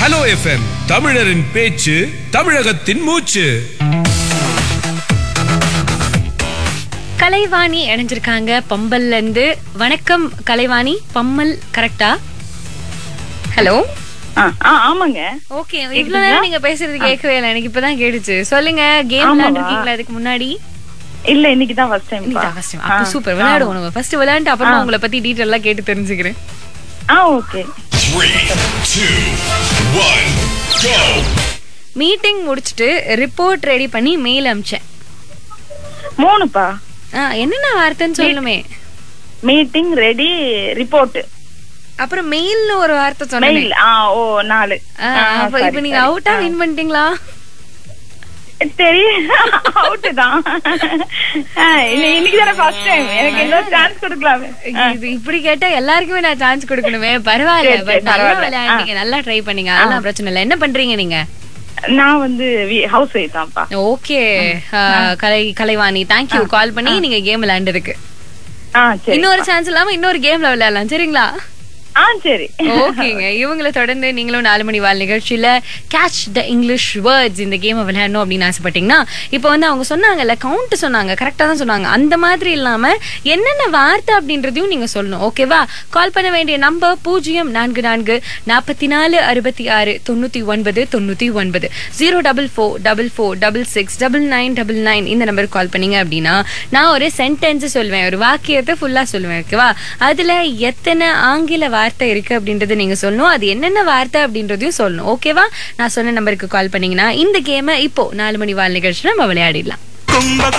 Hello FM தமிழரின் பேச்சு தமிழகத்தின் மூச்சு கலைவாணி இணைஞ்சிருக்காங்க பம்பல்ல இருந்து வணக்கம் கலைவாணி பம்மல் கரெக்டா ஹலோ ஆ, ஆ, ஆமாங்க ஓகே இவ்வளவு நேரம் நீங்க பேசுறது கேட்கவே இல்லை எனக்கு இப்பதான் கேட்டுச்சு சொல்லுங்க கேம் ஆமாவா? விளையாண்டுருக்கீங்களா அதுக்கு முன்னாடி இல்ல இன்னைக்கு தான் ஃபர்ஸ்ட் டைம் இன்னைக்கு first time. அப்ப சூப்பர் விளையாடுவோம் நம்ம ஃபர்ஸ்ட் விளையாண்டு அப்புறமா உங்களை பத்தி டீட்டெயிலா கேட்டு தெரிஞ்சுக்கிறேன் ஆ okay Three, two, one, go! Meeting முடிச்சிட்டு ரிப்போர்ட் ரெடி பண்ணி மெயில் அமிச்சேன் மூணுப்பா ஆ, என்னென்ன வார்த்தைன்னு சொல்லுமே மீட்டிங் ரெடி ரிப்போர்ட் அப்புறம் மெயில்னு ஒரு வார்த்தை சொன்னேன் மெயில் ஆ ஓ நாலு ஆ, அப்ப sorry, இப்ப நீங்க sorry. அவுட்டா வின் பண்ணிட்டீங்களா தெரியும் அவுட் தான் ஆ, இன்னி- இன்னைக்கு தானே ஃபர்ஸ்ட் டைம் எனக்கு இன்னொரு சான்ஸ் கொடுக்கலாமே ஆ, இது இப்படி கேட்டா எல்லாருக்குமே நான் சான்ஸ் கொடுக்கணுமே பரவாயில்ல சரி, சரி, பட் நல்லா பரவாயில்ல. விளையாடுங்க நல்லா ட்ரை பண்ணீங்க அதெல்லாம் பிரச்சனை இல்லை என்ன பண்றீங்க நீங்க நான் வந்து ஹவுஸ் ஒய்ஃப் தான்ப்பா okay Kalai Kalaivani thank you call பண்ணி நீங்க கேம் விளையாண்டதுக்கு ஆ சரி இன்னொரு சான்ஸ் இல்லாம இன்னொரு கேம்ல விளையாடலாம் சரிங்களா ஆ சரி ஓகேங்க இவங்களை தொடர்ந்து நீங்களும் நாலு மணி வாழ் நிகழ்ச்சியில கேட்ச் த இங்கிலீஷ் வேர்ட்ஸ் இந்த கேமை விளையாடணும் அப்படின்னு ஆசைப்பட்டீங்கன்னா இப்போ வந்து அவங்க சொன்னாங்கல்ல கவுண்ட் சொன்னாங்க கரெக்டா தான் சொன்னாங்க அந்த மாதிரி இல்லாம என்னென்ன வார்த்தை அப்படின்றதையும் நீங்க சொல்லணும் ஓகேவா கால் பண்ண வேண்டிய நம்பர் பூஜ்ஜியம் நான்கு நான்கு நாற்பத்தி நாலு அறுபத்தி ஆறு தொண்ணூத்தி ஒன்பது தொண்ணூத்தி ஒன்பது zero double four double four double six double nine double nine இந்த நம்பருக்கு கால் பண்ணீங்க அப்படின்னா நான் ஒரு சென்டென்ஸ் சொல்லுவேன் ஒரு வாக்கியத்தை ஃபுல்லா சொல்லுவேன் ஓகேவா அதுல எத்தனை ஆங்கில வார்த்தை இருக்கு அப்படின்றது நீங்க சொல்லணும் அது என்னென்ன வார்த்தை அப்படின்றதையும் சொல்லணும் ஓகேவா நான் சொன்ன நம்பருக்கு கால் பண்ணீங்கன்னா இந்த கேமை இப்போ நாலு மணி வாழ் நிகழ்ச்சி நம்ம விளையாடிடலாம்